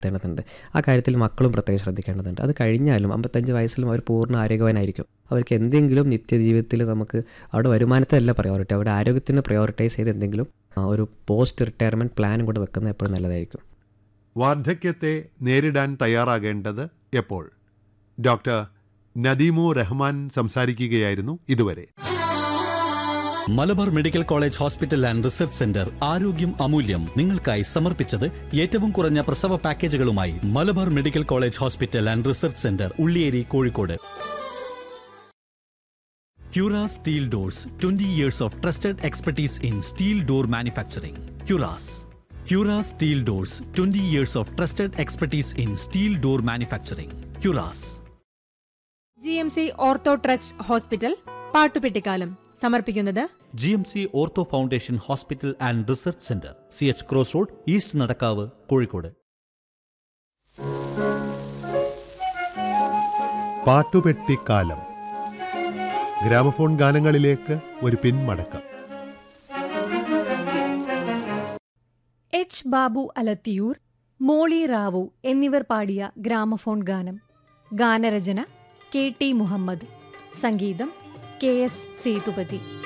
ത്തേണ്ടതുണ്ട് ആ കാര്യത്തിൽ മക്കളും പ്രത്യേകം ശ്രദ്ധിക്കേണ്ടതുണ്ട് അത് കഴിഞ്ഞാലും അമ്പത്തഞ്ച് വയസ്സിലും അവർ പൂർണ്ണ ആരോഗ്യവാനായിരിക്കും അവർക്ക് എന്തെങ്കിലും നിത്യജീവിതത്തിൽ നമുക്ക് അവിടെ വരുമാനത്തിലല്ല പ്രയോറിറ്റി അവിടെ ആരോഗ്യത്തിന് പ്രയോറിറ്റൈസ് ചെയ്ത് എന്തെങ്കിലും ആ, ഒരു പോസ്റ്റ് റിട്ടയർമെൻറ്റ് പ്ലാനും കൂടെ വെക്കുന്നത് എപ്പോഴും നല്ലതായിരിക്കും വാർദ്ധക്യത്തെ നേരിടാൻ തയ്യാറാകേണ്ടത് എപ്പോൾ ഡോക്ടർ നദീമു റഹ്മാൻ സംസാരിക്കുകയായിരുന്നു ഇതുവരെ Malabar medical college hospital and research centre ആരോഗ്യം അമൂല്യം നിങ്ങൾക്കായി സമർപ്പിച്ചത് ഏറ്റവും കുറഞ്ഞ പ്രസവ പാക്കേജുകളുമായി Malabar medical college hospital and research centre Ulliyeri Kozhikode Cura Steel Doors 20 years of trusted expertise in steel door manufacturing. Curas. Cura Steel Doors 20 years of trusted expertise in steel door manufacturing. Curas. G M C ortho trust hospital പാട്ടുപെട്ടിക്കാലം സമർപ്പിക്കുന്നത് G M C ortho foundation hospital and research centre C H cross road east Nadakkavu Kozhikode പാട്ടുപെട്ടിക്കാലം gramophone ഗാനങ്ങളിലേക്ക് ഒരു പിന്മടക്കം H Babu Alathiyur Molly Rao എന്നിവർ പാടിയ gramophone ഗാനം ഗാനരചന കെ ടി മുഹമ്മദ് സംഗീതം കെ എസ് സേതുപതി